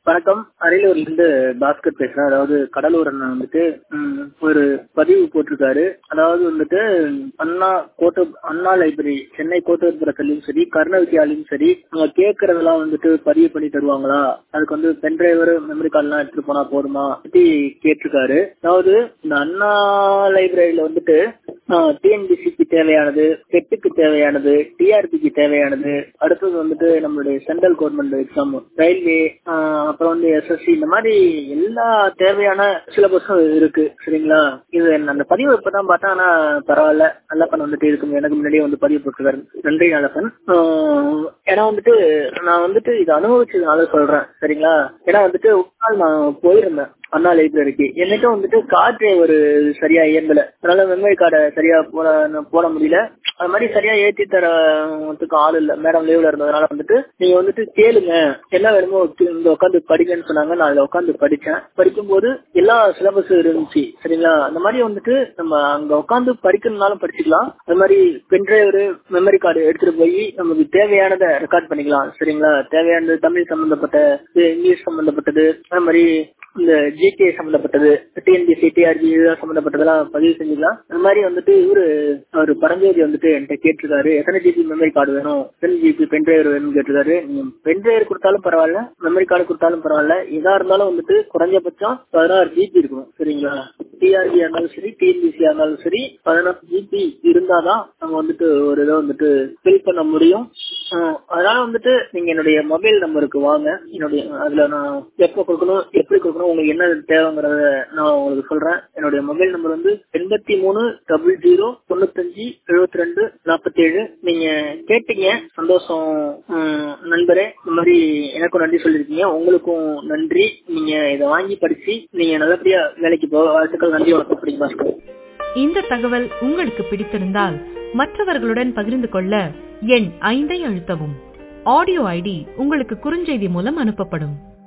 வணக்கம் அரியலூர்ல இருந்து பாஸ்கர் பேசுறேன் அதாவது கடலூர் அண்ணன் வந்துட்டு ம், ஒரு பதிவு போட்டிருக்காரு அதாவது வந்துட்டு அண்ணா கோட்ட அண்ணா லைப்ரரி சென்னை கோட்டபுரத்துலயும் சரி கர்ண வித்யாலயும் சரி அவங்க கேட்கறதெல்லாம் வந்துட்டு பதிவு பண்ணி தருவாங்களா அதுக்கு வந்து பென் டிரைவர் மெமரி கார்டு எல்லாம் எடுத்துட்டு போனா போதுமா பத்தி கேட்டிருக்காரு அதாவது இந்த அண்ணா லைப்ரரியில வந்துட்டு டிஎன்பிசிக்கு தேவையானது டெட்டுக்கு தேவையானது டிஆர்பிக்கு தேவையானது அடுத்தது வந்துட்டு நம்மளுடைய சென்ட்ரல் கவர்மெண்ட் எக்ஸாம் ரயில்வே அப்புறம் வந்து எஸ்எஸ்சி இந்த மாதிரி எல்லா தேவையான சிலபஸும் இருக்கு சரிங்களா இது என்ன- அந்த பதிவு இப்பதான் பார்த்தா ஆனா பரவாயில்ல நல்லப்பன் வந்துட்டு இருக்கு எனக்கு முன்னாடியே வந்து பதிவு போட்டிருக்காரு நன்றி நல்லப்பன் ஆஹ் ஏன்னா வந்துட்டு நான் வந்துட்டு இதை அனுபவிச்சதுனால சொல்றேன் சரிங்களா ஏன்னா வந்துட்டு ஒரு நாள் நான் போயிருந்தேன் அண்ணா லைப்ரரிக்கு என்னட்ட வந்துட்டு கார் டிரைவர் சரியா இயங்கல அதனால மெமரி கார்டை சரியா போட போட முடியல அது மாதிரி சரியா ஏத்தி தரத்துக்கு ஆள் இல்ல மேடம் லீவ்ல இருந்ததுனால வந்துட்டு நீங்க வந்துட்டு கேளுங்க என்ன வேணுமோ கே- இங்க உட்காந்து படிங்கன்னு சொன்னாங்க நான் அதுல உட்காந்து படிச்சேன் படிக்கும்போது எல்லா சிலபஸும் இருந்துச்சு சரிங்களா அந்த மாதிரி வந்துட்டு நம்ம அங்க உட்காந்து படிக்கணும்னாலும் படிச்சுக்கலாம் அது மாதிரி பென் டிரைவர் மெமரி கார்டு எடுத்துட்டு போய் நமக்கு தேவையானதை ரெக்கார்ட் பண்ணிக்கலாம் சரிங்களா தேவையானது தமிழ் சம்பந்தப்பட்ட இங்கிலீஷ் சம்பந்தப்பட்டது அது மாதிரி இந்த ஜிகே சம்பந்தப்பட்டது டிஎன்பிசி டிஆர்பி இதெல்லாம் சம்பந்தப்பட்டதெல்லாம் பதிவு செஞ்சுக்கலாம் அந்த மாதிரி வந்துட்டு இவரு அவர் பரஞ்சோதி வந்துட்டு என்கிட்ட கேட்டிருக்காரு எத்தனை ஜிபி மெமரி கார்டு வேணும் எத்தனை ஜிபி பென் டிரைவர் வேணும்னு கேட்டிருக்காரு நீங்க பென் டிரைவர் கொடுத்தாலும் பரவாயில்ல மெமரி கார்டு கொடுத்தாலும் பரவாயில்ல எதா இருந்தாலும் வந்துட்டு குறைஞ்சபட்சம் பதினாறு ஜிபி இருக்கணும் சரிங்களா டிஆர்பி இருந்தாலும் சரி டிஎன்பிசி இருந்தாலும் சரி பதினாறு ஜிபி இருந்தாதான் நம்ம வந்துட்டு ஒரு இதை வந்துட்டு ஃபில் பண்ண முடியும் ஆஹ் அதனால வந்துட்டு நீங்க என்னுடைய மொபைல் நம்பருக்கு வாங்க என்னுடைய அதுல நான் எப்ப கொடுக்கணும் எப்படி கொடுக்கணும் உங்களுக்கு என்ன தேவைங்கிறத நான் உங்களுக்கு சொல்றேன் என்னுடைய மொபைல் நம்பர் வந்து எண்பத்தி மூணு டபுள் ஜீரோ தொண்ணூத்தஞ்சு எழுபத்தி ரெண்டு நாற்பத்தி ஏழு நீங்க கேட்டீங்க சந்தோஷம் உம், நண்பரே இந்த மாதிரி எனக்கும் நன்றி சொல்லியிருக்கீங்க உங்களுக்கும் நன்றி நீங்க இதை வாங்கி படிச்சு நீங்க நல்லபடியா வேலைக்கு போக வாழ்த்துக்கள் நன்றி வணக்கம் பிடிக்கும் பாஸ்கர் இந்த தகவல் உங்களுக்கு பிடித்திருந்தால் மற்றவர்களுடன் பகிர்ந்து கொள்ள எண் ஐந்தை அழுத்தவும் ஆடியோ ஐடி உங்களுக்கு குறுஞ்செய்தி மூலம் அனுப்பப்படும்